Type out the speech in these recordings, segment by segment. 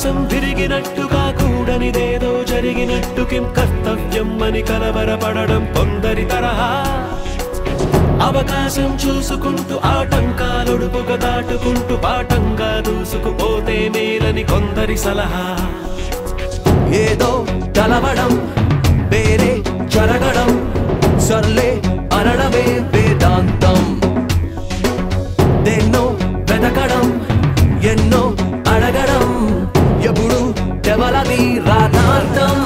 ఆకాశం తిరిగినట్టుగా కూడనిదేదో జరిగినట్టు కిం కర్తవ్యం అని కలవరపడడం కొందరి తరహా అవకాశం చూసుకుంటూ ఆటంకాలొడుపుగా దాటుకుంటూ పాఠంగా దూసుకుపోతే మేలని కొందరి సలహా ఏదో కలవడం వేరే జరగడం సర్లే అనడమే వేదాంతం దేన్నో వెతకడం ఎన్నో అడగడం ఎప్పుడు ఎవలది రాధార్థం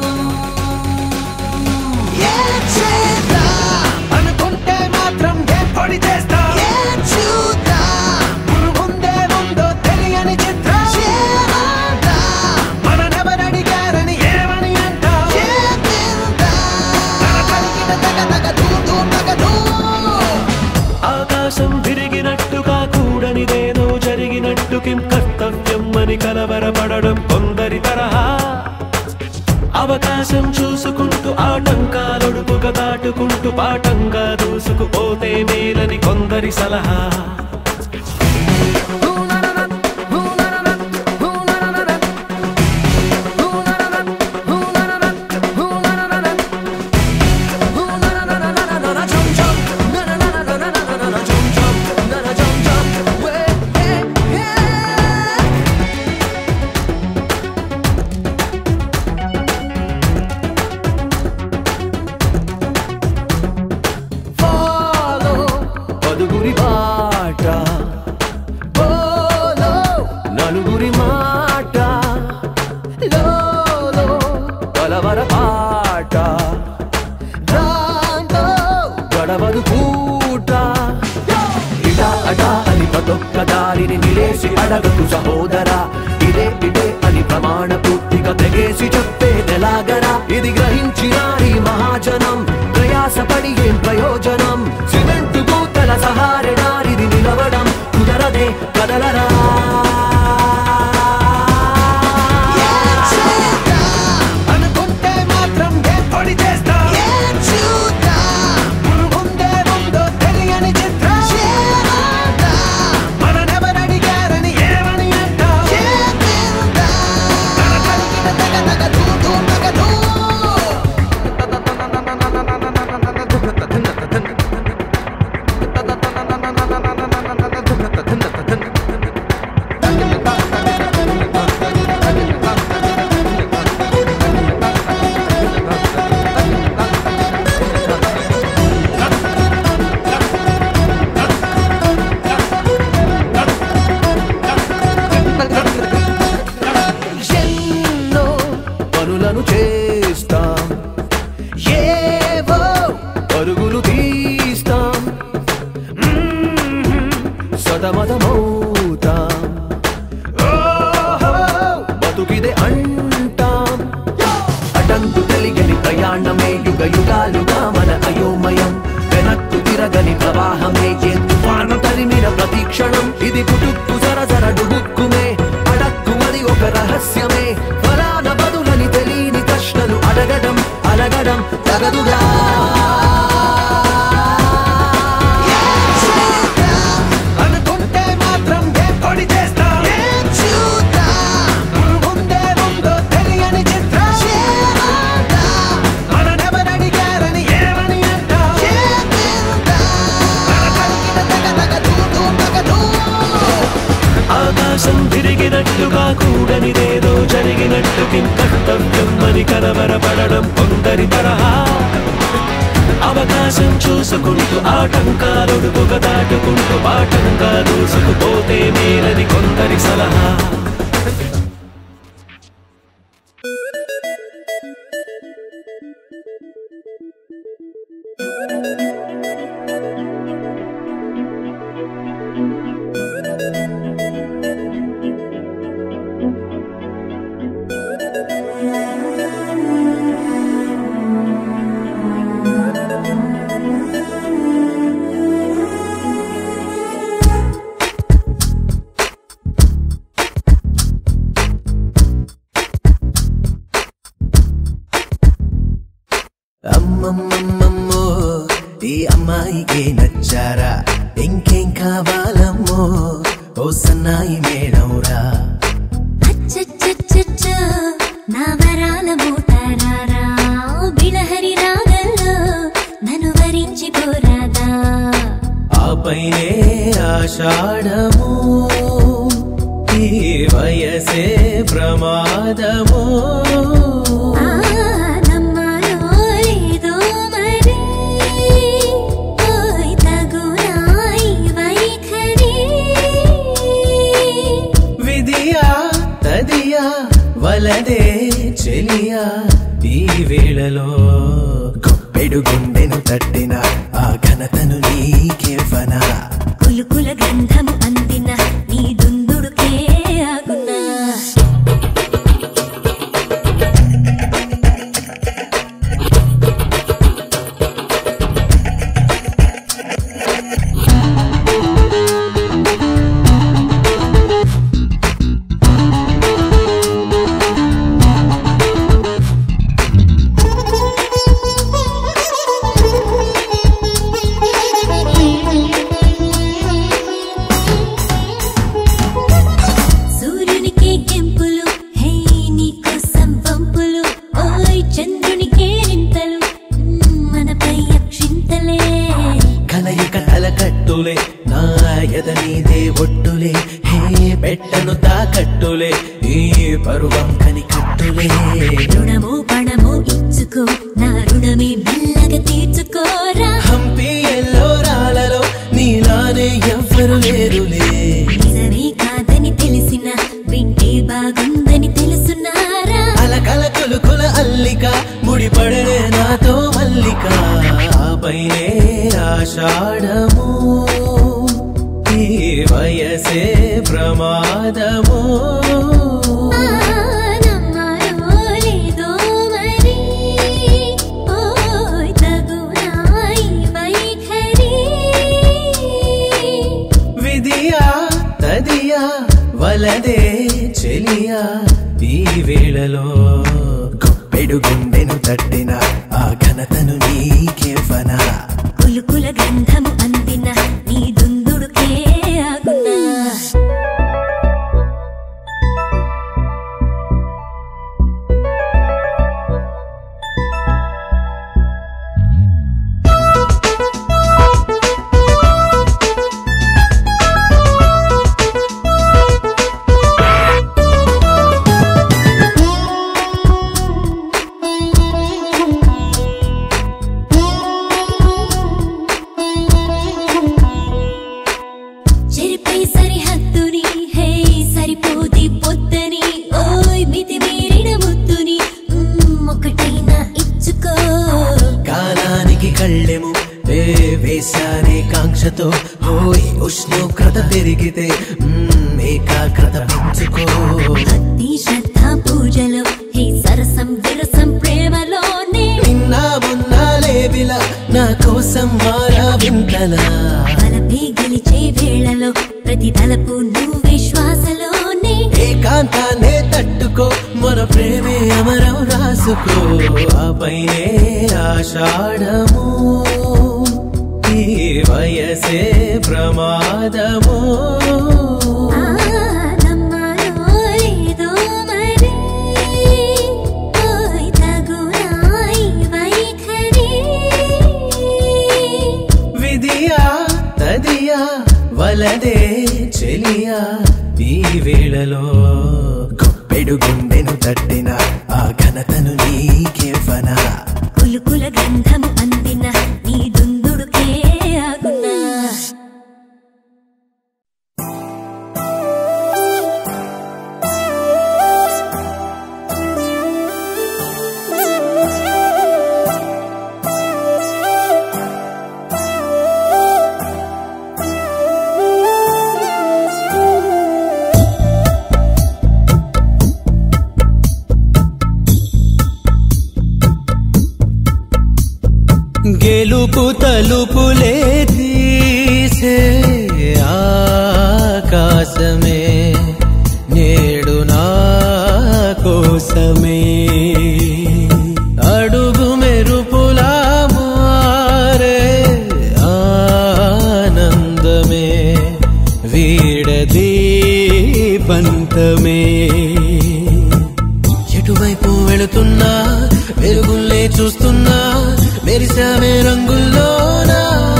అనుకుంటే మాత్రం ఏం పొడి చేస్తా ముందే ముందో తెలియని చిత్రం మననెవరడిగారని ఏమని అంటావు ఆకాశం తిరిగినట్టుగా కూడనిదేదో జరిగినట్టు కిం కర్తవ్యం అని కలవరపడడం కొందరి తరహా అవకాశం చూసుకుంటూ ఆటంకాలొడుపుగా దాటుకుంటూ పాఠంగా దూసుకుపోతే మేలని కొందరి సలహా Follow పదుగురి బాట Follow నలుగురి మాట లోలో కలవర పాట దాంతో గడవదు పూట ఇటా అటా అని ప్రతొక్క దారిని నిలేసి అడగకు సహోదరా ఇదే ఇదే అని ప్రమాణ పూర్తిగా తెగేసి చెప్పేదెలాగరా ఇది గ్రహించినారి మహాజనం ప్రయాసపడి ఏం ప్రయోజనం సిమెంటు పూతల సహారణారిది నిలవడం కుదరదే కదలరా అనుకుంటే మాత్రం ఏం పొడి చేస్తా ముందే ముందో తెలియని చిత్రం మననెవరడిగారని ఏమని అంటావు ఎన్నో పనులను చేస్తాం ఏవో పరుగులు తీస్తాం మ్మ్. సతమతమవుతాం ఓహో, బతుకిదే అంటాం అటంకు తెలియని ప్రయాణమే యుగ యుగాలుగా మన అయోమయం వెనక్కు తిరగని ప్రవాహమే ఏ తుఫాను తరిమిన ప్రతీక్షణం ఇది పుటుక్కు సరసర డుబుక్కుమే అడక్కు అది ఒక రహస్యమే ఫలాన బదులని తెలియని ప్రశ్నలు అడగడం అలగడం తగదుగా అనుకుంటే మాత్రం ఏం పొడి చేస్తా ముందే ముందో తెలియని చిత్రం మననెవరడిగారని ఏమని అంటావు ఆకాశం తిరిగినట్టుగా కూడనిదేదో జరిగినట్టు కిం కర్తవ్యం అని కలవరపడడం కొందరి తరహా అవకాశం చూసుకుంటూ ఆటంకాలొడుపుగా దాటుకుంటూ పాఠంగా దూసుకుపోతే మేలని కొందరి సలహా అమ్మమ్మమ్మమ్మో ఈ అమ్మాయికి నచ్చారా ఇంకేం కావాలమ్మో ఓ సన్నాయి మేడంరా అచ్చచ్చచ్చ అచ్చచ్చో నా వరాల మూటారారా బిళహరి రాగల్లో నన్ను వరించి పోరాదా ఆపైనే ఆషాఢము ఈ వయసే ప్రమాదము ఆ నమ్మలో లేదో మరి ఓయ్ తగునాయి వైఖరి విధియా తదియా వలదే చెలియా ఈ వేళలో గొప్పెడు గుండెను తట్టిన ఆ ఘనతను నీకేవనా కులుకుల గంధము అందిన నీ దుందుడుకే ఆగునా సూర్యునికే కెంపులు హే నీకోసం వంపులు ఓయ్ చంద్రునికే రింతలు మ్మ్, మనపై అక్షింతలే కలయిక తలకట్టులే నా ఎద నీదే ఒట్టులే హే పెట్టను తాకట్టులే ఈ పరువం కనికట్టులే రుణము పణము ఇచ్చుకో నా రుణమే మెల్లగా తీర్చుకోరా హంపి ఎల్లోరాలలో నీలానే ఎవ్వరు లేరులే నిజమే కాదని తెలిసిన వింటే బాగుందని తెలుసున్నారా అలకల కులుకుల అల్లిక ముడిపడనే నాతో మల్లిక ఆపైనే ఆషాఢము ఈ వయసే ప్రమాదము ఆ, నమ్మలో లేదో మరి ఓయ్ తగునాయి వైఖరి విధియా తదియా వలదే చెలియా ఈ వేళలో గొప్పెడు గుండెను తట్టిన ఆ ఘనతను నీకేవనా కులుకుల గంధము అందిన నీ దుందుడుకే ఆగునా చెరిపై సరిహద్దుని హే సరిపోది పొద్దని ఓయ్ మితి మీరిన ముద్దుని మ్మ్, ఒకటైనా ఇచ్చుకో కాలానికి కళ్ళెము ఏ వేశానే కాంక్షతో హోయ్ ఉష్ణోగ్రత పెరిగితే మ్మ్, ఏకాగ్రత పెంచుకో భక్తి శ్రద్ధ పూజలో హే సరసం విరసం ప్రేమలోనే నిన్న మొన్న లేవిలా నా కోసం మారా వింతలా బలపై గెలిచే వేళలో ప్రతి తలపు నువ్వే శ్వాసలోనే ఏకాంతాన్నే తట్టుకో మన ప్రేమే అమరం రాసుకో ఆపైనే ఆషాఢము ఈ వయసే ప్రమాదము ఆ నమ్మలో లేదో మరి ఓయ్ తగునాయి వైఖరి విధియా తదియా వలదే చెలియా ఈ వేళలో గొప్పెడు గుండెను తట్టిన ఆ ఘనతను నీకేవనా కులుకుల గంధము అందిన నీ దుందుడుకే ఆగునా గెలుపు తలుపులే తీసే ఆకాశమే నేడు నా కోసమే అడుగు మెరుపులా మారే ఆనందమే వీడదీ పంతమే వేసావే రంగుల్లోనా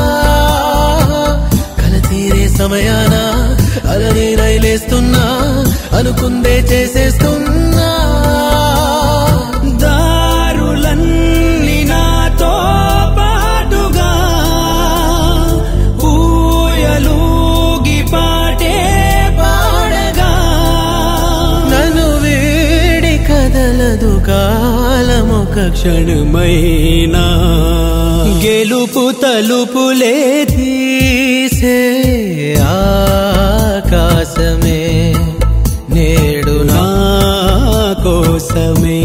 కల తీరే సమయాన అలనే రైలేస్తున్నా అనుకుందే చేసేస్తున్నా దారులన్నీ నాతో పాటుగా ఊయలూగి పాటే పాడగా నన్ను వేడి కదలదు కాలమొక క్షణమైనా గెలుపు తలుపులే తీసే ఆకాశమే నేడు నా నా కోసమే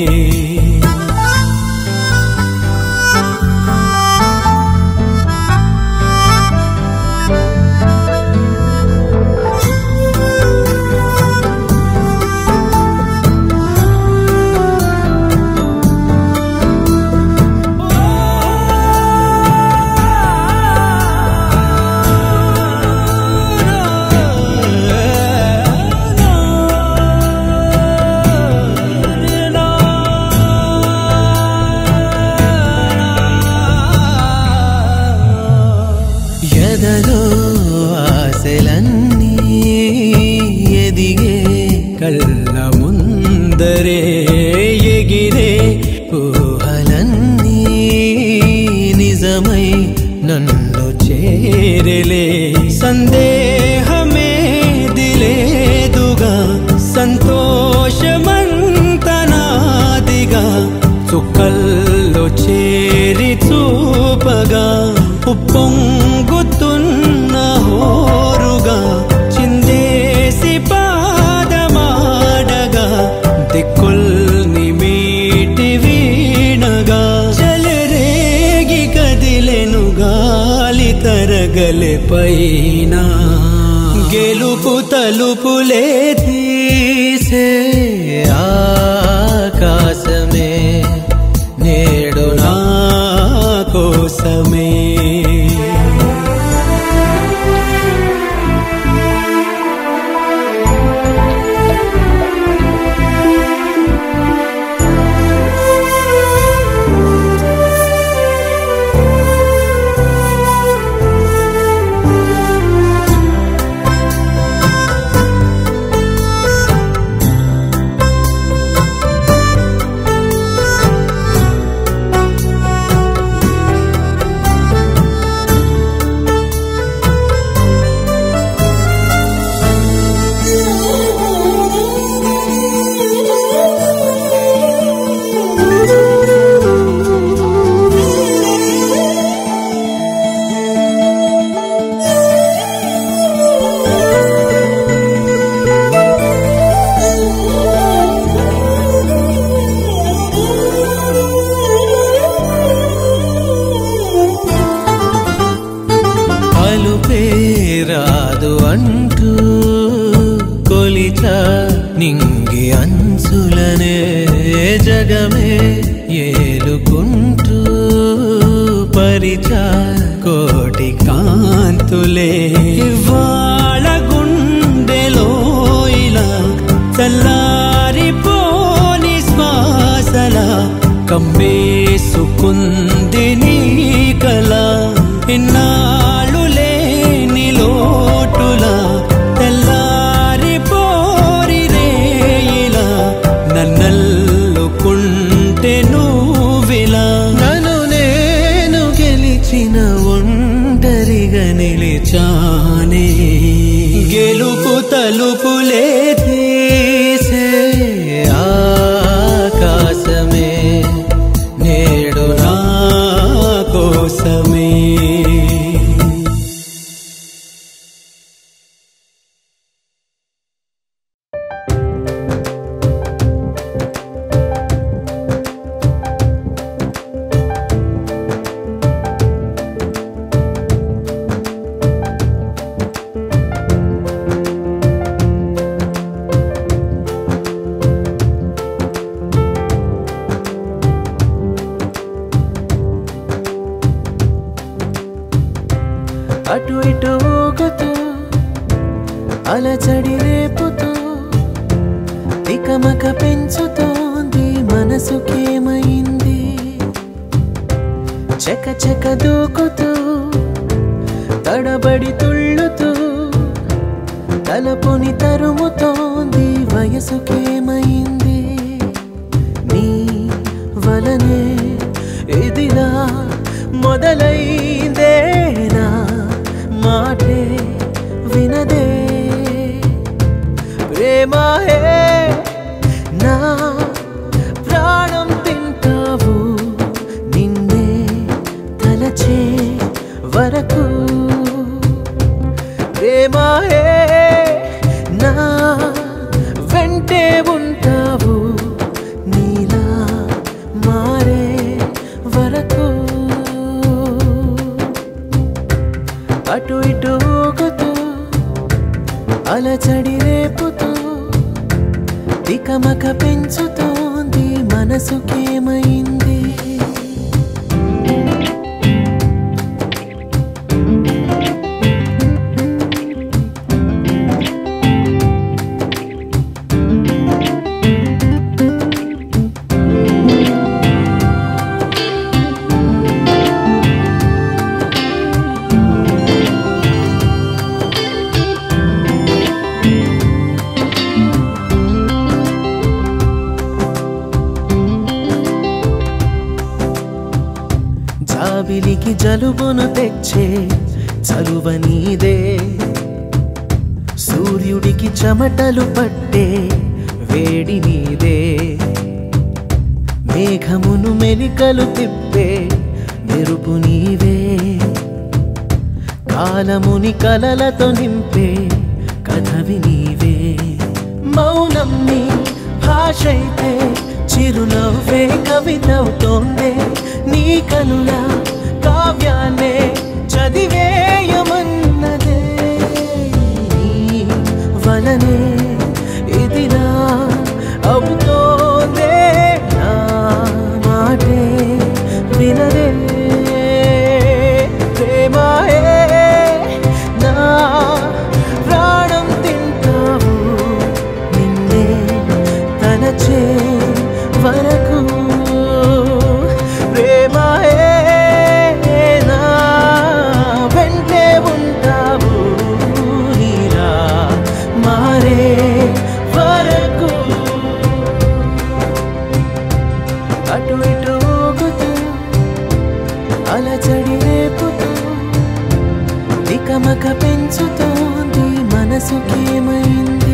ఎదలో ఆశలన్నీ ఎదిగే కళ్ళ ముందరే ఎగిరే ఊహలన్నీ నిజమై నన్ను చేరలే సందేహమే దిలేదుగా సంతోషమంతనాదిగా చుక్కల్లో చేరి చూపగా ఉప్పొంగుతున్న హోరుగా చిందేసి పాదమాడగా దిక్కుల్ని మీటి వీణగా చలరేగి కదిలెను గాలి తరగలే పైన గెలుపు తలుపులే తీసే ఆకాశమే నేడు నా నా కోసమే పలుపే రాదు అంటూ కొలిచ నింగి అంచులనే జగమే ఏలుకుంటూ పరిచ కోటి కాంతులే ఇవాళ గుండెలో ఇలా చల్లారిపోని శ్వాసల కమ్మేసుకుంది నీ కల ఇన్నాళ్ళు లేని లోటులా తెల్లారిపోరి రేయిలా నన్నల్లుకుంటే నువ్విలా నన్ను నేను గెలిచిన ఒంటరిగా నిలిచానే గెలుపు తలుపులే తీసే ఆకాశమే నేడు నా నా కోసమే అటు ఇటు ఊగుతూ అలచడి రేపుతూ తికమక పెంచుతోంది మనసుకేమైంది చెక చెక దూకుతూ తడబడి తుళ్ళుతూ తలపుని తరుముతోంది వయసుకేమైంది నీ వలనే ఇదిలా మొదలైందేనా మాటే వినదే ప్రేమాయే నా ప్రాణం తింటావు నిన్నే తలచే వరకు ప్రేమాయే నా వెంటే ఉంటావు నీలా మారే వరకు అటు ఇటు ఊగుతూ అలచడి రేపుతూ తికమక పెంచుతోంది మనసుకేమైంది జాబిలికి జలుబును తెచ్చే చలువ నీదే సూర్యుడికి చెమటలు పట్టే వేడి నీదే మేఘమును మెలికలు తిప్పే మెరుపు నీవే కాలముని కలలతో నింపే కథవి నీవే మౌనం నీ భాషైతే చిరునవ్వే కవితవుతోందే నీ కనుల కావ్యాన్నే చదివేయమన్నదే నీ వలనే ఇదిలా అవుతోందే నా మాటే వినదే ప్రేమాయే నా ప్రాణం తింటావు నిన్నే తలచే వరకు ప్రేమాయే నా వెంటే ఉంటావు నీలా మారే వరకు అటు ఇటు ఊగుతూ అలచడి రేపుతూ తికమక పెంచుతోంది మనసుకేమైంది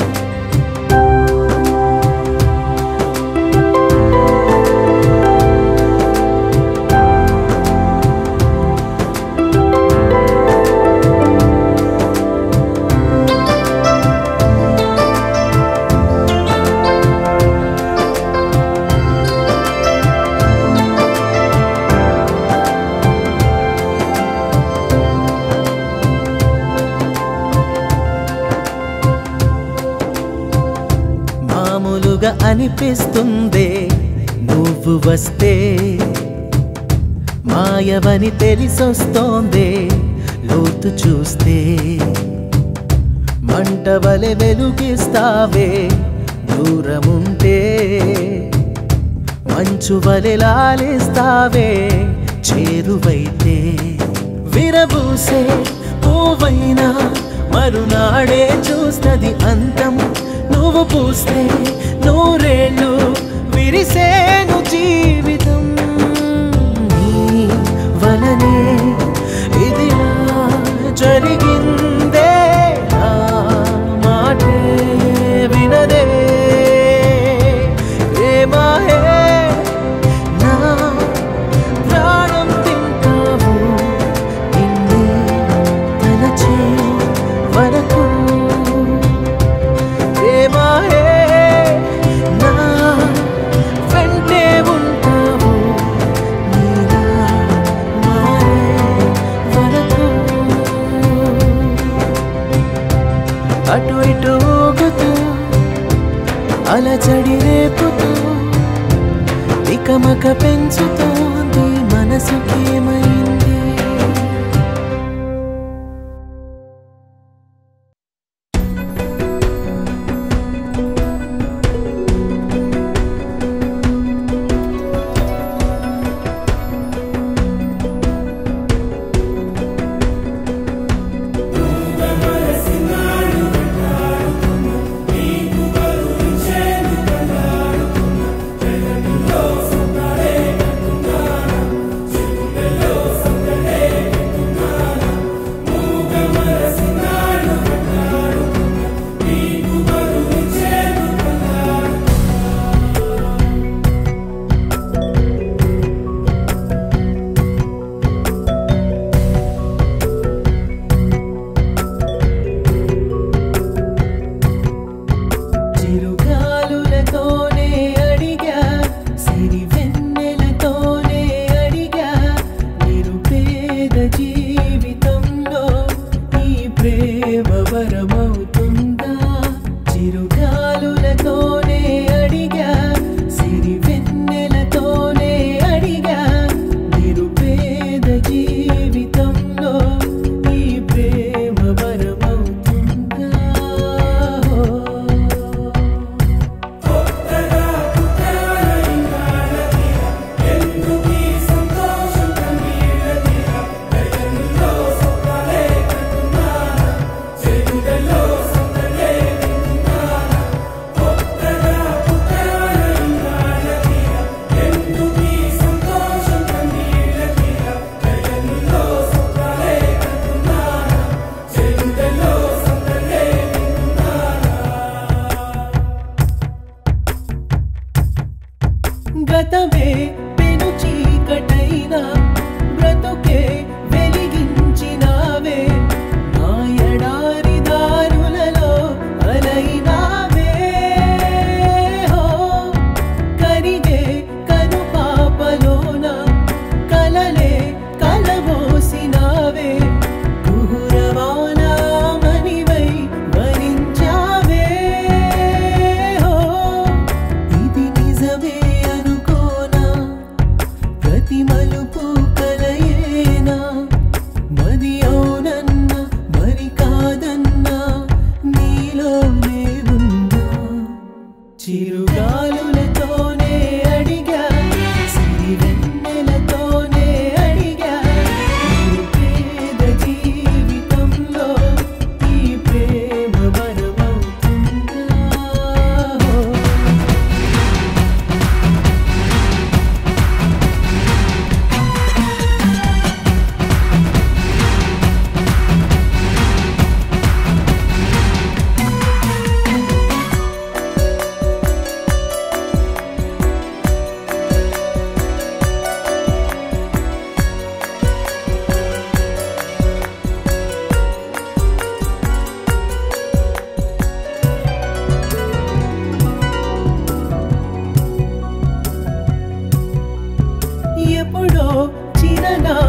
మామూలుగా అనిపిస్తుందే నువ్వు వస్తే మాయవని తెలిసొస్తోందే లోతు చూస్తే మంటవలె వెలుగిస్తావే దూరముంటే మంచు వలె లాలిస్తావే చేరువైతే విరబూసే పువ్వైనా మరునాడే చూస్తది అంతం నువ్వు పూస్తే నూరేళ్ళు విరిసేను జీవితం నీ వలనే ఇదిలా జరిగిందే నా మాటే వినదే ప్రేమాయే నా ప్రాణం తింటావు నిన్నే తలచే వరకు ప్రేమాయే నా వెంటే ఉంటావు నీలా మారే వరకు అటు ఇటు ఊగుతూ అలచడి రేపుతూ తికమక పెంచుతోంది మనసుకేమైంది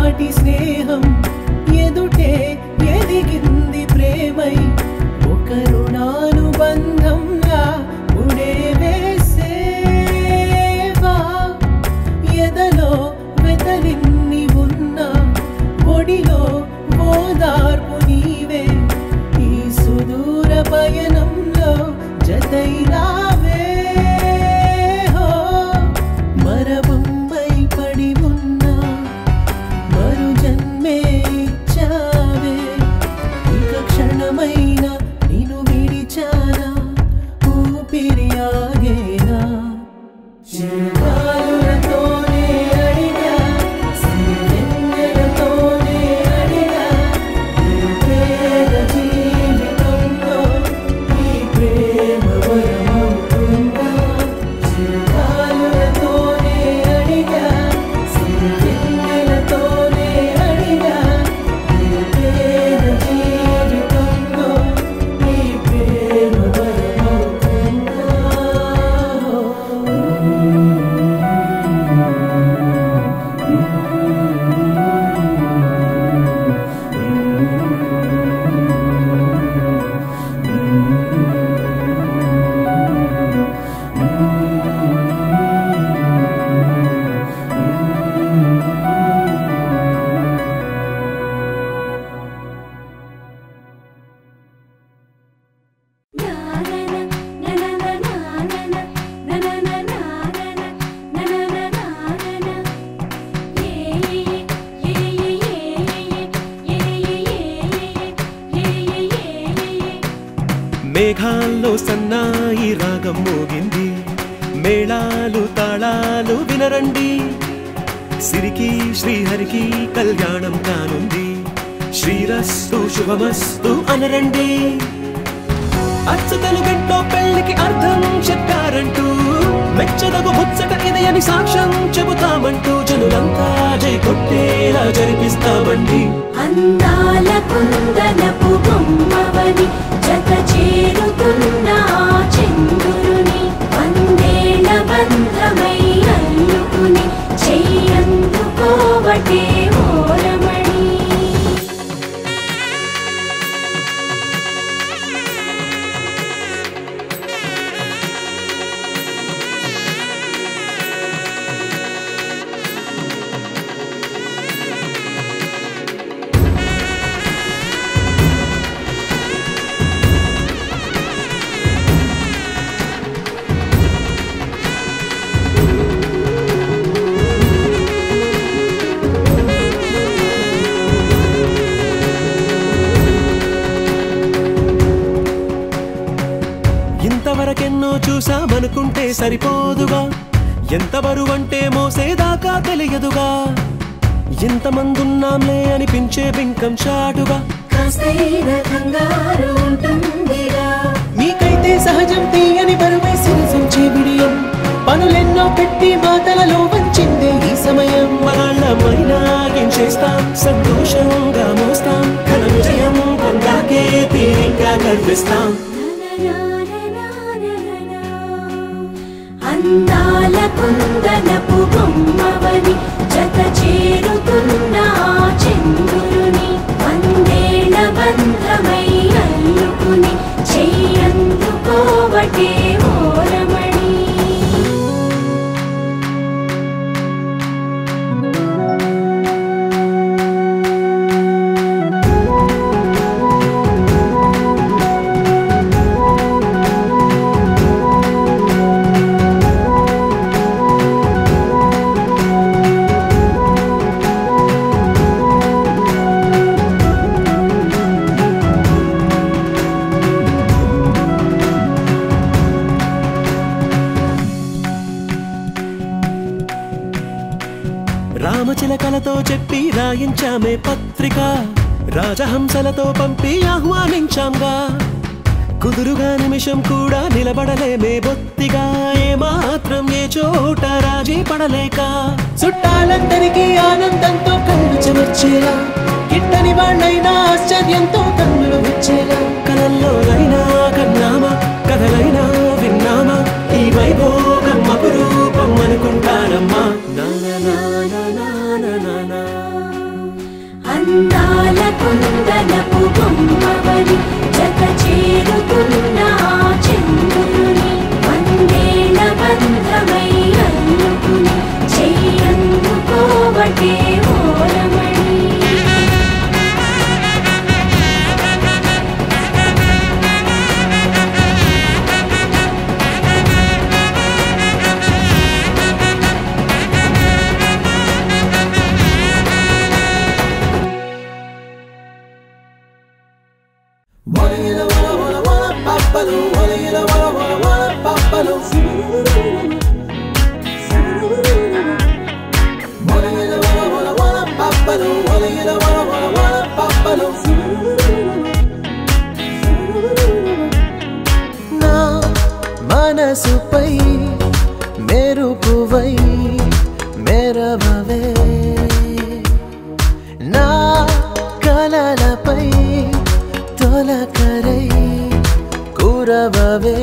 నాటి స్నేహం ఎదుటే ఎదిగింది ప్రేమై ఒక రుణానుబంధంలా ముడే వేసేవా ఎదలో వెతలిన్ని ఉన్నా ఒడిలో ఓదార్పు నీవే ఈ సుదూర పయనంలో జతైనావే హో మరబొంబై పడి ఉన్నా మరు జన్మే ఇచ్చావే ఇక క్షణమైన నిన్ను విడిచానా ఊపిరి ఆగేనా చిరుగాలులతోనే అడిగా సిరివెన్నెలతోనే అడిగా నిరుపేద జీవితంలో ఈ ప్రేమ వరమవుతుందా చిరుగాలులతోనే అడిగా సిరివెన్నెలతోనే అడిగా నిరుపేద జీవితంలో ఈ ప్రేమ వరమవుతుందా మేఘాల్లో సన్నాయి రాగం మోగింది మేళాలు తాళాలు వినరండి సిరికి శ్రీహరికి కళ్యాణం కానుంది శ్రీరస్తు శుభమస్తు అనరండి అచ్చతలు గంటో పెళ్లికి అర్థం చెప్పారంటూ మెచ్చదగు ముచ్చట ఇది అని సాక్ష్యం చెబుతామంటూ జనులంతా జై కొట్టేలా జరిపిస్తామండి అందాల కుందనపు బొమ్మవని జత చేరుతున్న ఆ చంద్రుని వందేళ్ల బంధమై అల్లుకుని చెయ్యందుకోవటే ఓరమణి ఇంతవరకెన్నో చూసామనుకుంటే సరిపోదుగా ఎంత బరువంటే మోసేదాకా తెలియదుగా ఇంతమందున్నాంలే అనిపించే బింకం చాటుగా కాస్తైన కంగారు ఉంటుందిగా మీకైతే సహజం తీయని బరువై సిరసించే బిడియం పనులెన్నో పెట్టి మాటలలో వంచిందే ఈ సమయం మనాళ్ళమైనా ఏం చేస్తాం సంతోషంగా మోస్తాం ఘన విజయం పొందాకే తీరిగ్గా కనిపిస్తాం అందాల కుందనపు బొమ్మవని జత చేరుతున్న ఆ చంద్రుని వందేళ్ల బంధమై అల్లుకుని చెయ్యందుకోవటే ఓరమణి రామచిలకలతో చెప్పి రాయించామే పత్రిక రాజహంసలతో పంపి ఆహ్వానించాంగా కుదురుగా నిమిషం కూడా నిలబడలేమే బొత్తిగా ఏ మాత్రం ఏ చోట రాజీ పడలేక చుట్టాలందరికీ ఆనందంతో కళ్ళు చెమర్చేలా గిట్టని వాళ్ళైనా ఆశ్చర్యంతో కన్నులు విచ్చేలా కలల్లోనైనా కన్నామా కథలైనా విన్నామా ఈ వైభోగం అపురూపం అనుకుంటానమ్మా నా నా నా నా నా నా నా నా. అందాల కుందనపు బొమ్మవని జత చేరుతున్న ఆ చంద్రుని వందేళ్ల బంధమై అల్లుకుని చెయ్యందుకోవటే ఓరమణి నా మనసుపై మెరుపువై మెరవవే నా కలలపై తొలకరై కురవవే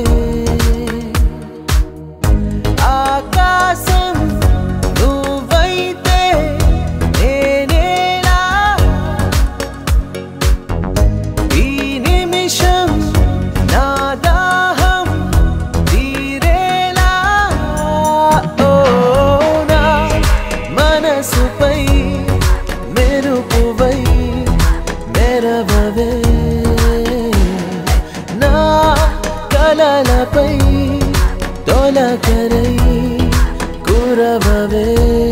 ఆకాశం నువ్వైతే నేనేలా ఈ నిమిషం నా దాహం తీరేలా ఓ నా మనసుపై మెరుపువై మెరవవే నా కలలపై తొలకరై కురవవే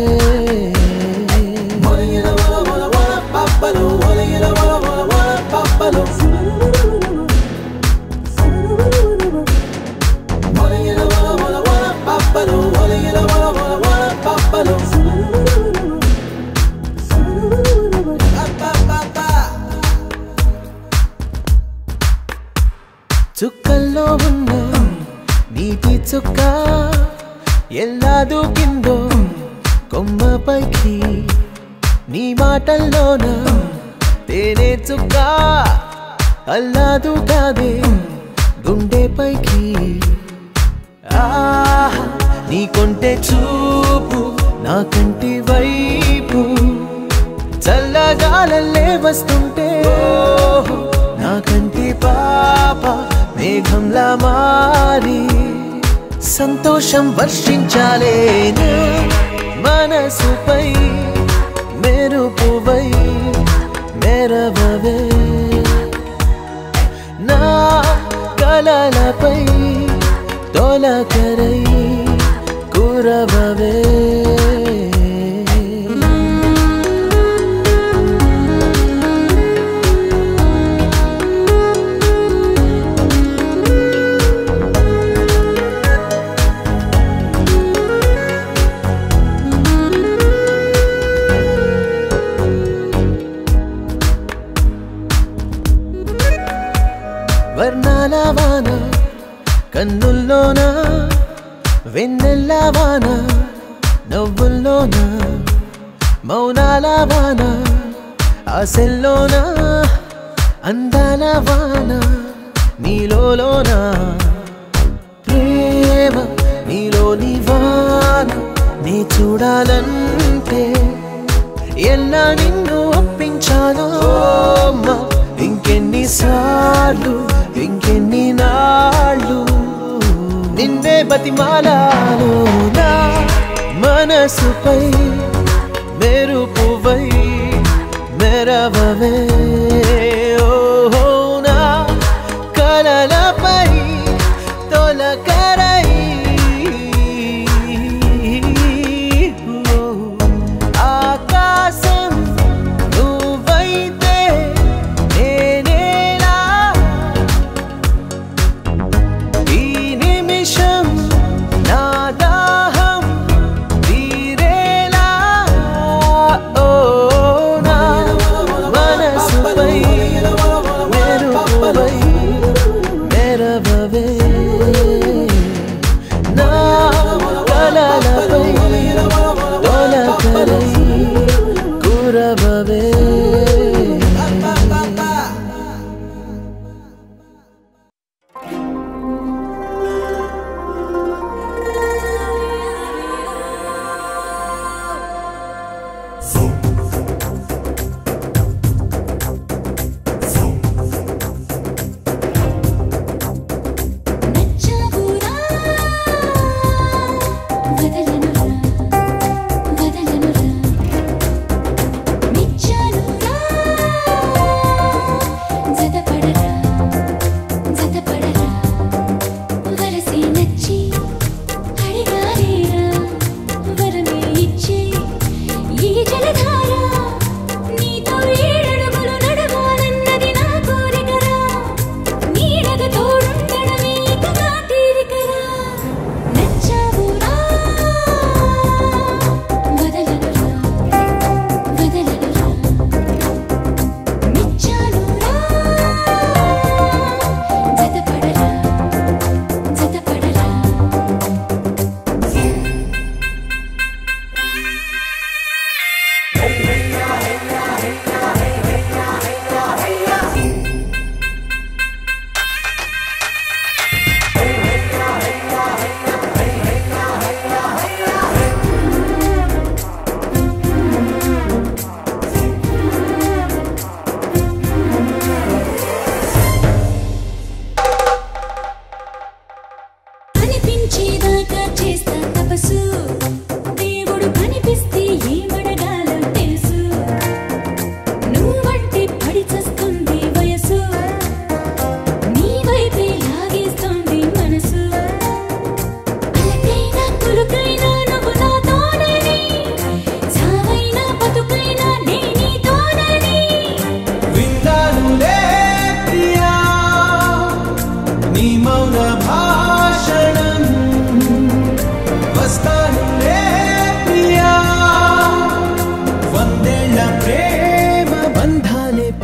చుక్కల్లో ఉన్న నీటి చుక్క ఎలా దూకిందో కొమ్మపైకి నీ మాటల్లోన తేనె చుక్క అల్లాదు కాదే గుండెపైకి ఆహ్, నీ కొంటె చూపు నా కంటి వైపు చల్లగాలల్లే వస్తుంటే ఓహ్, నా కంటి పాప మేఘంలా మారి సంతోషం వర్షించాలే నా మనసుపై మెరుపువై మెరవవే నా కలలపై తొలకరై కురవవే వర్ణాల వాన కన్నుల్లోన వెన్నెల్ల వాన నవ్వుల్లోన మౌనాల వాన ఆశల్లోన అందాల వాన నీలోన ప్రేమ నీలోని వాన నీ చూడాలంటే ఎలా నిన్ను ఒప్పించాలో అమ్మా ఇంకెన్నిసార్లు ఇంకెన్ని నాళ్ళు నిన్నే బతిమాలాలో నా మనసుపై మెరుపువై మెరవవే ఓహో నా కలలపై తొలకరై ఆకాశం నువ్వైతే నేనేలా ఈ నిమిషం నా దాహం తీరేలా ఓ నా మనసుపై మెరుపువై మెరవవే నా కలలపై తొలకరై కురవవే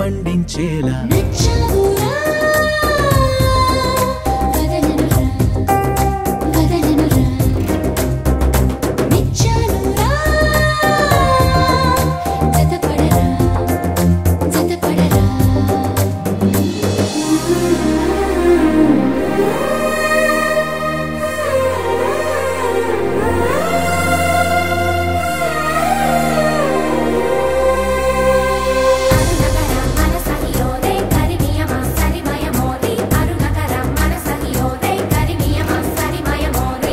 పండించేలా నచ్చవురా వదలనురా వదలనురా నిచ్చానురా జతపడరా జతపడరా అరుణకర మనసహియోదే కరిమియమ సరిమయమోది అరుణకర మనసహియోదే కరిమియమ సరిమయమోది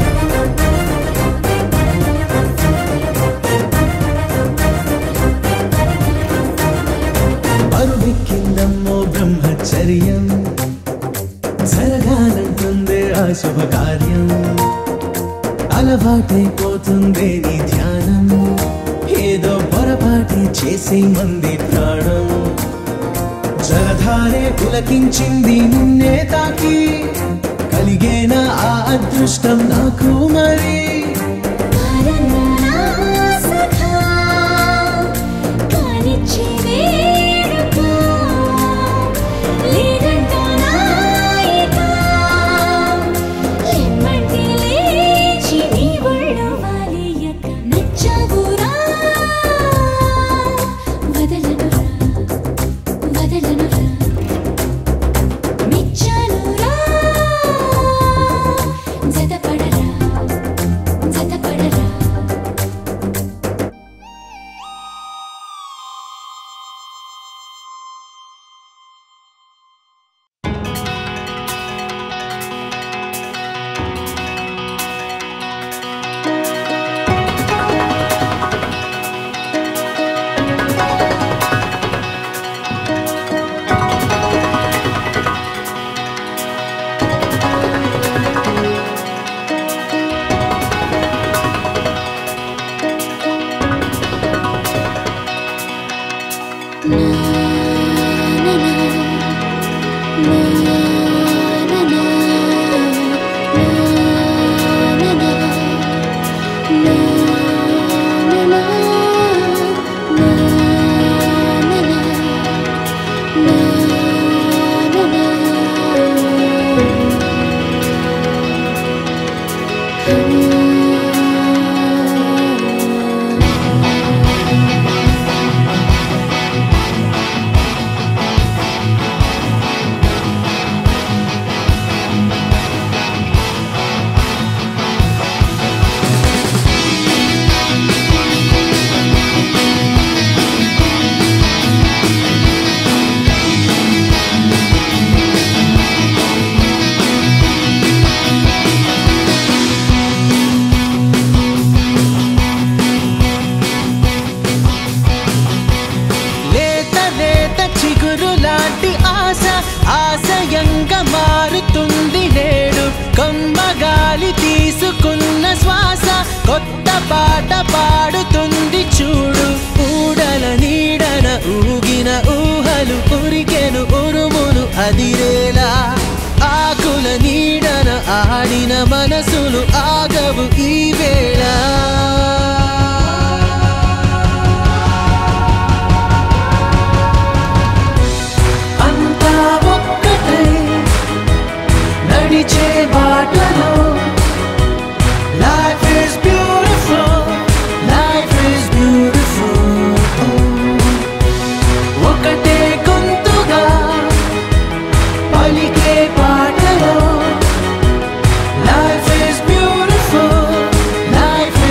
బరువెక్కిందమ్మో బ్రహ్మచర్యం జరగాలంటుందే ఆ శుభకార్యం అలవాటైపోతుందే నీ ధ్యానం ఏదో పొరపాటి చేసి మంది ప్రాణం జలధారే పులకించింది నిన్నే తాకి కలిగేనా ఆ అదృష్టం నాకు మరి కారన్నా సఖా కానిచ్చి వేడుక లేదంటానా ఇక లెమ్మంటే లేచి నీ ఒళ్ళు వాలియక నచ్చవురా వదలనురా వదలనురా మిచ్చానురా జతపడరా జతపడరా లేత లేత చిగురు లాంటి ఆశ ఆశయంగా మారుతుంది నేడు కొమ్మగాలి తీసుకున్న శ్వాస కొత్త పాట పాడుతుంది చూడు ఊడల నీడన ఊగిన ఊహలు ఉరికెను ఉరుములు అదిరేలా ఆకుల నీడన ఆడిన మనసులు ఆగవు ఈ వేళ అంతా ఒక్కటై నడిచే బాటలో life is beautiful life is beautiful ఒకటే గొంతుగా పలికే పాటలో లైఫ్ ఇస్ బ్యూటిఫుల్ లైఫ్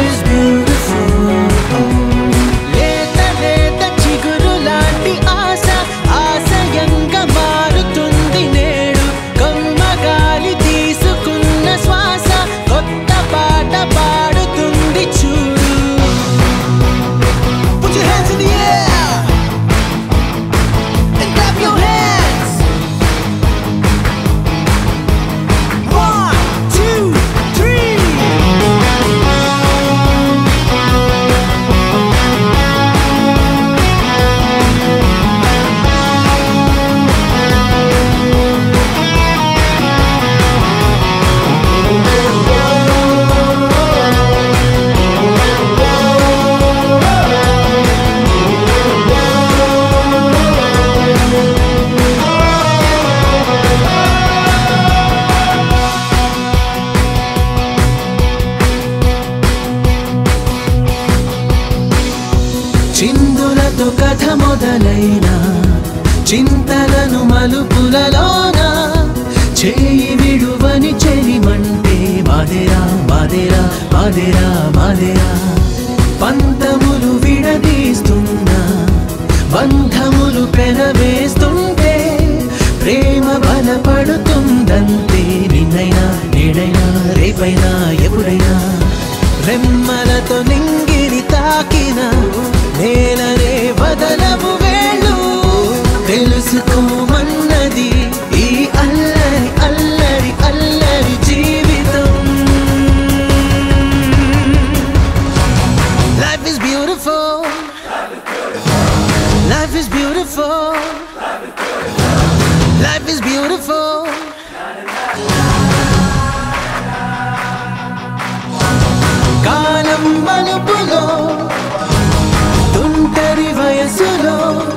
మొదలైన చింతలను మలుపులలోన చేయి విడువని చెలిమంటే మాదేరా మాదేరా మాదేరా మాదేరా పంతములు విడదీస్తున్నా బంధములు పెనవేస్తుంటే ప్రేమ బలపడుతుందంతే నిన్నైనా నేడైనా రేపైనా ఎప్పుడైనా రెమ్మలతో నింగిని తాకిన నేలనే వదలము వేళ్ళు తెలుసుకోమన్నది ఈ అల్లరి అల్లరి అల్లరి జీవితం Life is beautiful. Life is beautiful. Life is beautiful. కాలం మలుపులో తుంటరి వయసులో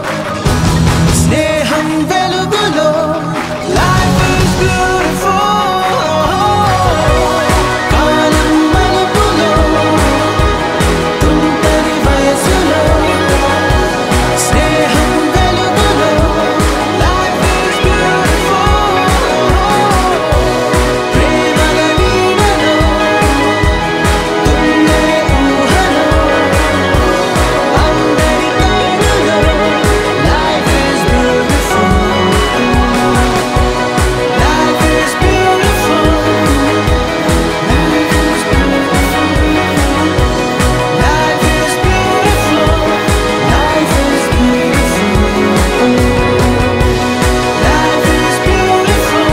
స్నేహం వెలుగులో Life is beautiful. కాలం మలుపులో తుంటరి వయసులో స్నేహం వెలుగులో Life is beautiful. ప్రేమల నీడలో తుంగని ఊహలో అందరి కన్నులో Life is beautiful. Life is beautiful. Life is beautiful. Life is beautiful. Life is beautiful. Life is beautiful.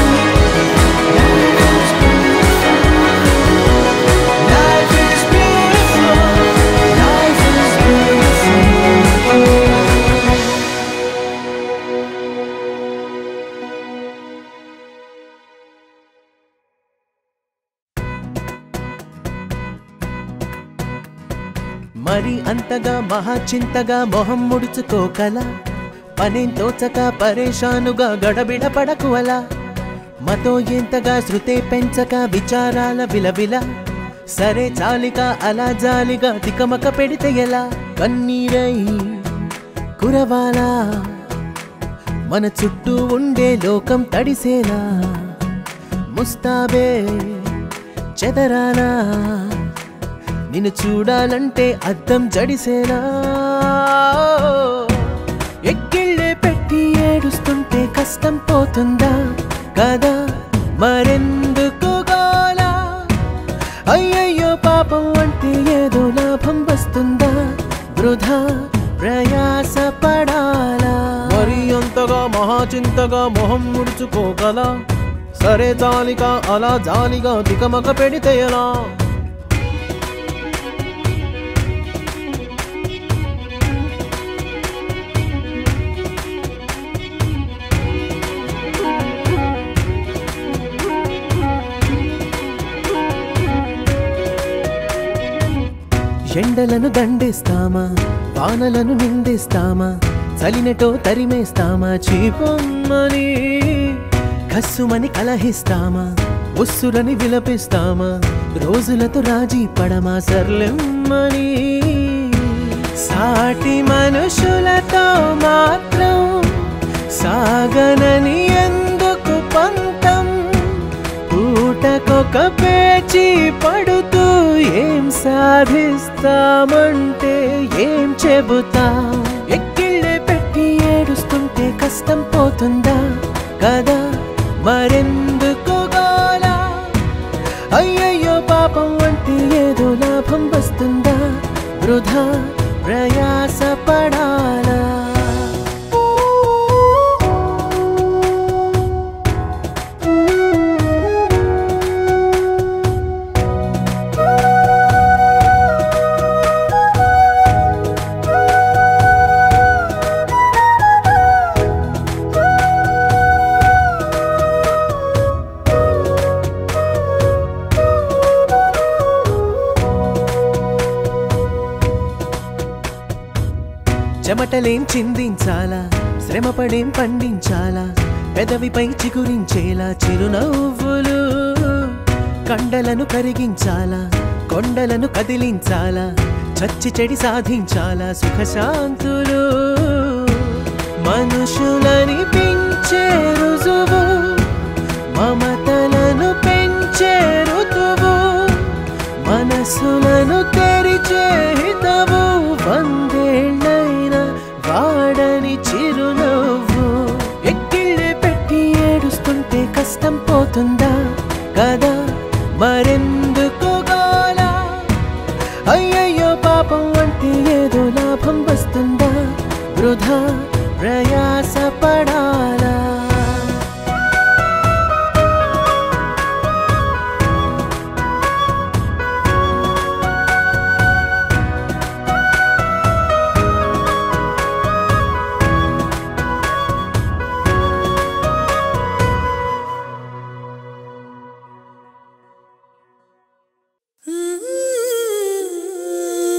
Life is beautiful. Life is beautiful. Life is beautiful. మరి అంతగా మహాచింతగా మొహం ముడుచుకోకల పనేం తోచక పరేషానుగా గడబిడ పడకు అలా మతో ఎంతగా శృతే పెంచక విచారాల విలవిల సరే చాలిక అలా జాలిగా తికమక పెడితే ఎలా కన్నీరై కురవాలా మన చుట్టూ ఉండే లోకం తడిసేలా ముస్తాబే చెదరాలా నిన్ను చూడాలంటే అద్దం జడిసేనా ఎక్కిళ్ళే పెట్టి ఏడుస్తుంటే కష్టం పోతుందా కదా మరెందుకు గోలా అయ్యయ్యో పాపం అంటే ఏదో లాభం వస్తుందా వృధా ప్రయాస పడాలా మరి అంతగా మహాచింతగా మొహం ముడుచుకోగల సరే జాలిగా అలా జాలిగా తికమక పెడితే ఎలా ఎండలను దండిస్తామా వానలను నిందిస్తామా చలినటో తరిమేస్తామా చీపమ్మని కస్సుమని కలహిస్తామా ఉస్సురని విలపిస్తామా రోజులతో రాజీ పడమా సర్లెమ్మని సాటి మనుషులతో మాత్రం సాగనని ఎందుకు పంతం పూటకొక పేచి పడుతూ ఏం సాధిస్తామంటే ఏం చెబుతా ఎక్కిళ్ళే పెట్టి ఏడుస్తుంటే కష్టం పోతుందా కదా మరెందుకు గోలా అయ్యయ్యో పాపం అంటే ఏదో లాభం వస్తుందా వృధా ప్రయాస పడాలా చెమటలేం చిందించాలా శ్రమపడేం పండించాలా పెదవిపై చిగురించేలా చిరునవ్వులు కండలను కరిగించాలా కొండలను కదిలించాలా చచ్చి చెడి సాధించాలా సుఖశాంతులు మనుషులని పెంచే రుజువు మమతలను పెంచే ఋతువు మనసులను తెరిచే హితవు వందేళ్ళైన వాడని చిరునవ్వు ఎక్కిళ్ళే పెట్టి ఏడుస్తుంటే కష్టం పోతుందా కదా మరెందుకు గోలా అయ్యయ్యో పాపం అంటే ఏదో లాభం వస్తుందా వృధా ప్రయాస పడాలా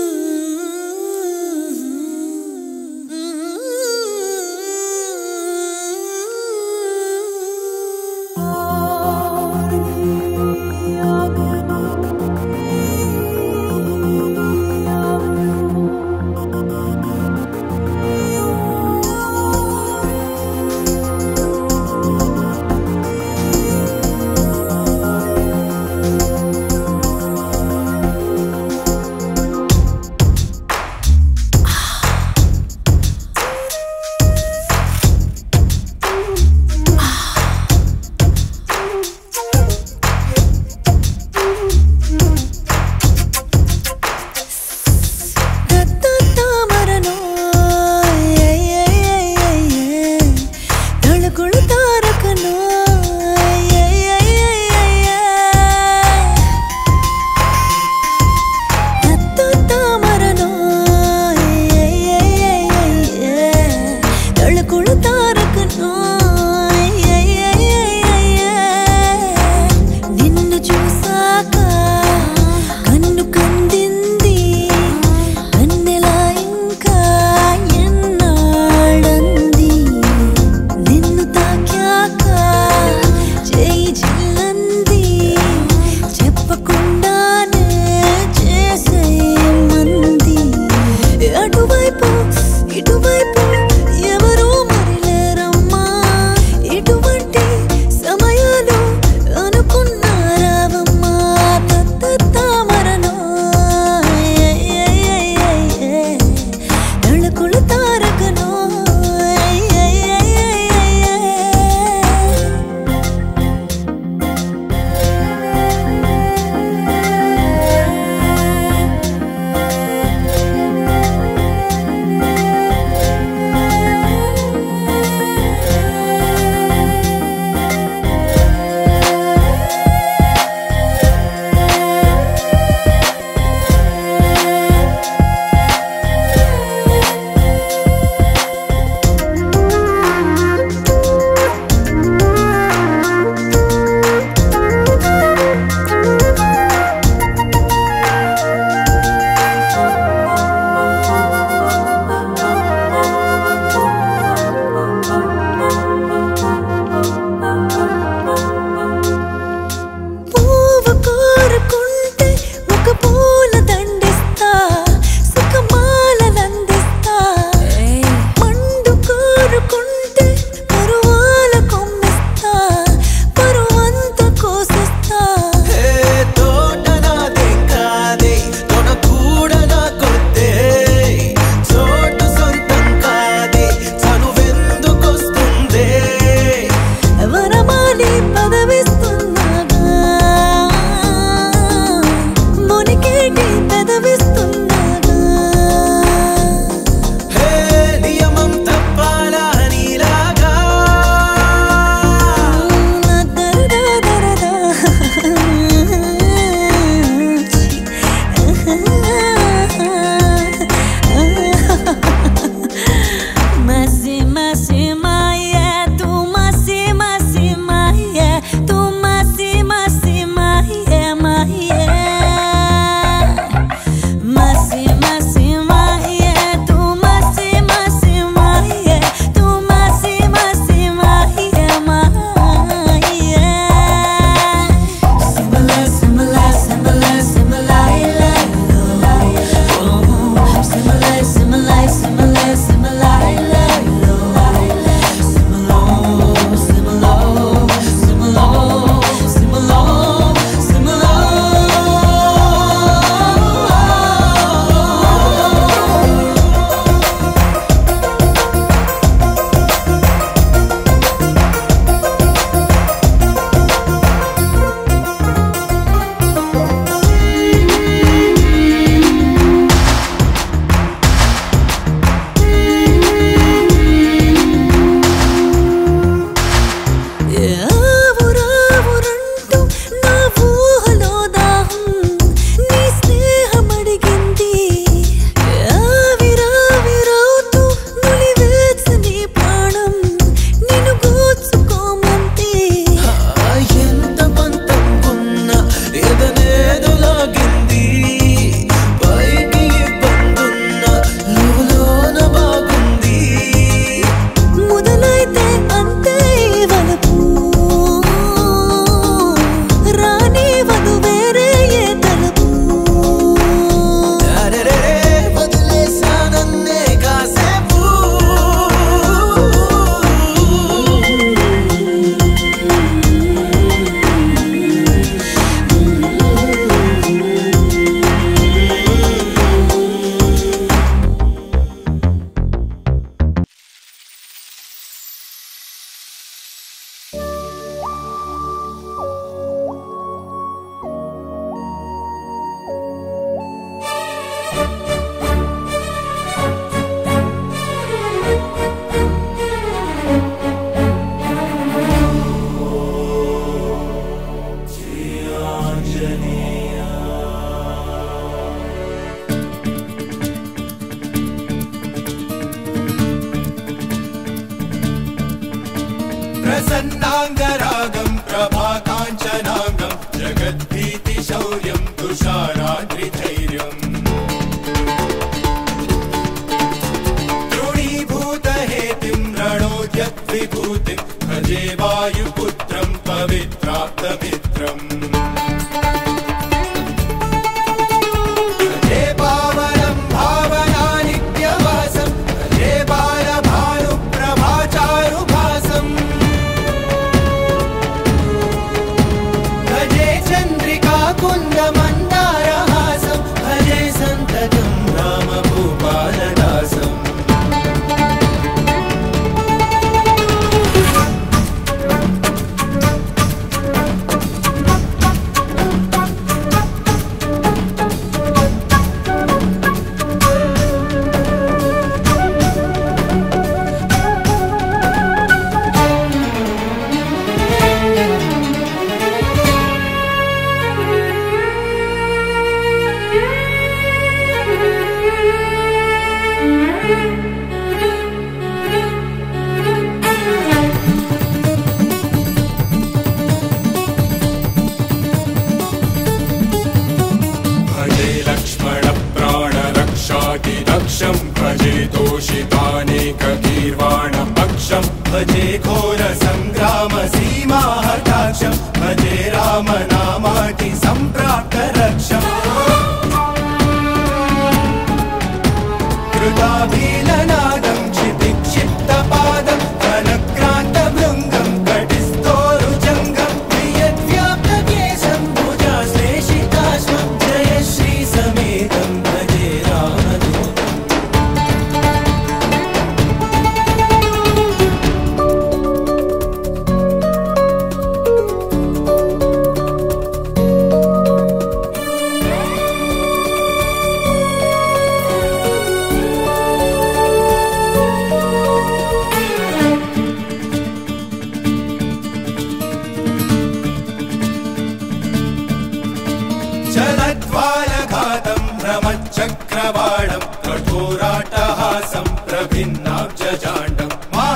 Mm-hmm. प्रसन्नाङ्गरागं प्रभाकाञ्चनाङ्गं जगद्भीतिशौर्यं तुषाराद्रिधैर्यम् तृणीभूतहेतिं रणोद्यद्विभूतिं भजे वायुपुत्रं पवित्राप्तमित्रम् भजे पावनं भावनानित्यवासं भजे बालभानुप्रभाचारुभासम् भजे चन्द्रिका कुन्दमन्दारहासं भजे सन्ततं रामभूपालदासम् भजे लक्ष्मणप्राणरक्षातिदक्षं भजे तोषितानेकगीर्वाणपक्षं भजे घोरसङ्ग्रामसीमाहताक्षं भजे रामनामाति सम्प्राप्तरक्षम् कृताभीलनादं क्षितिक्षिप्तपादं कनक्रान्तभृङ्गं कटिस्तोरुजङ्गं प्रियव्याप्तकेशं भुजाश्लेषिताश्वं जय श्रीसमेतं भजे रामदूतम् जलद्वालघातं भ्रमच्चक्रवाणं कठोराटहासं प्रभिन्नाब्जजाण्डं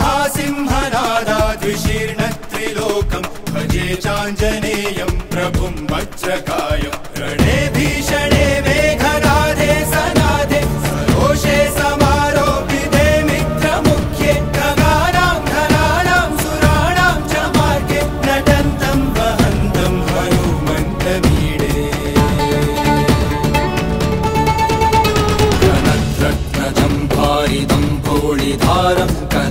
महासिंहनादाद्विशीर्णत्रिलोकं भजे चाञ्जनेयं प्रभुं वज्रकायं रणे भीषणे मेघनादे सनादे सरोषे समारोपिते मित्रमुख्ये खगानां धराणां सुराणां च मार्गे नटन्तं वहन्तं हनुमन्तमीडे कनद्रत्नजं भारिदं भोळिधारं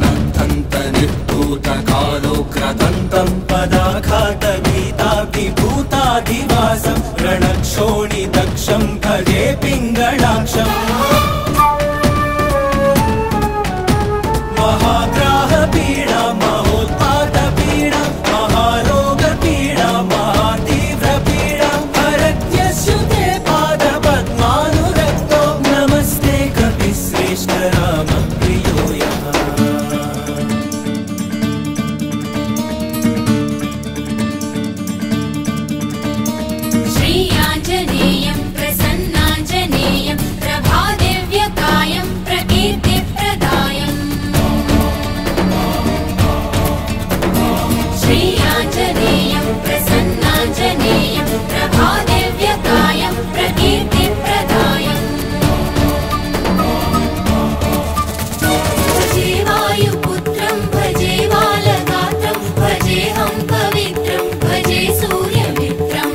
कनद्धन्तनिर्भूतकालोग्रदन्तं पदाघातगीताभिभूताधिवासं रणक्षोणिदक्षं भजे पिङ्गळाक्षम् महाग्राहपीडा महोत्पादपीडा महारोगपीडा महातीव्रपीडा भरत्यस्युते पादपद्मानुरक्तो नमस्ते कपिश्रेष्ठ रामप्रियो यः श्रीयाञ्जनेयं प्रसन्नाञ्जनेयं प्रभादिव्यकायं प्रकीर्तिप्रदायम् श्रीयाञ्जनेयं प्रसन्नाञ्जनेयं प्रभादिव्यकायं प्रकीर्तिप्रदायम् भजे वायुपुत्रं भजे बालगात्रं भजेऽहं पवित्रं भजे सूर्यमित्रम्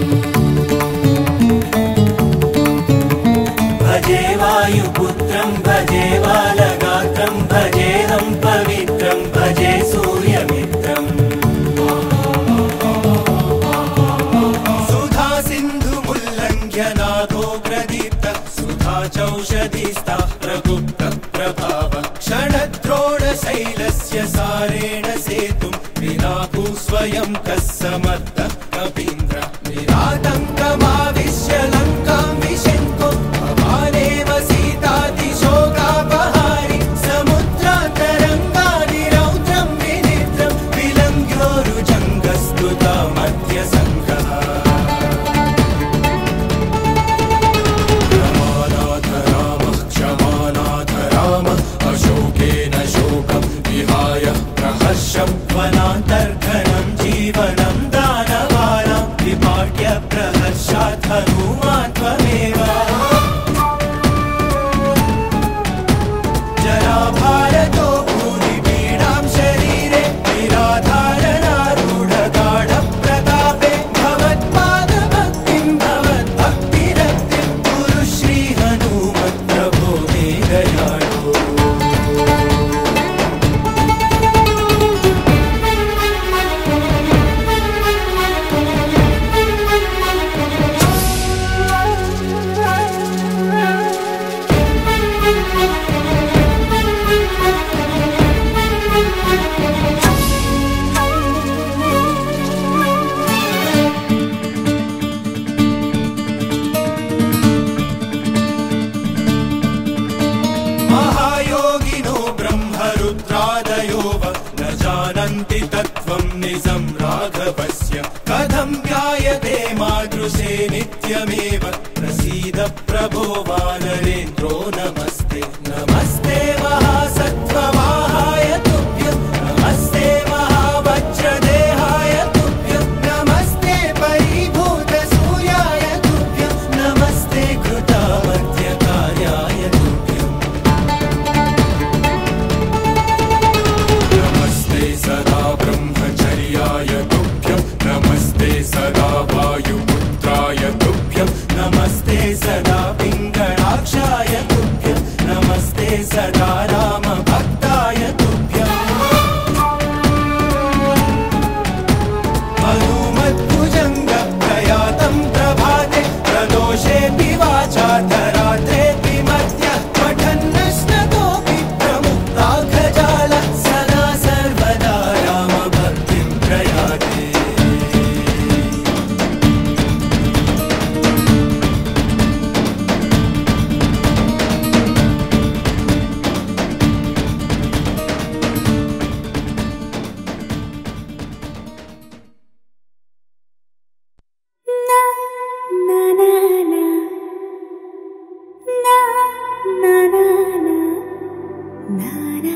भजे वायुपुत्रं भजे बालगात्रं भजेऽहं पवित्रं भजे सूर्यमित्रम् सुधा सिन्धुमुल्लङ्घ्यनाथो प्रदीप्त सुधा चौषधिस्ता प्रगुप्त प्रभाव क्षणद्रोणशैलस्य सारेण सेतुं विनाकु स्वयं कः समर्थ कपीन्द्र निरातङ्कमाविश्य लङ्कां विशङ्को भवानेव सीतादिशोकापहारि समुद्रान्तरङ्गानि रौद्रं विनिद्रं विलङ्घ्योरुजङ्गस्तुता मध्यसङ्घः क्षमानाथ रामः क्षमानाथ रामः अशोकेन शोकं विहाय प्रहर्षं वनान्तर्घ जानन्ति तत्त्वं निजं राघवस्य कथं ध्यायते मादृशे नित्यमेव प्रसीद प्रभो वानरेन्द्रो नमस्ते नमस्ते महासत्त्ववाहाय तुभ्यं नमस्ते महावज्रदेहाय तुभ्यं नमस्ते परिभूतसूर्याय तुभ्यं नमस्ते कृतामध्यकार्याय तुभ्यम् नमस्ते सदा ब्रह्मचर्याय तुभ्यं नमस्ते सदा वायुपुत्राय तुभ्यं नमस्ते सदा पिङ्गळाक्षाय तुभ्यं नमस्ते सदा रामभक्ताय तुभ्यम् हनुमद्भुजङ्गप्रयातं प्रभाते प्रदोषेऽपि वाचाधरात्रेऽपि मध्यः पठन्नश्नतोऽपि प्रमुक्ता खजाल सदा सर्वदा रामभक्तिं प्रयाते na na na na na na na na na na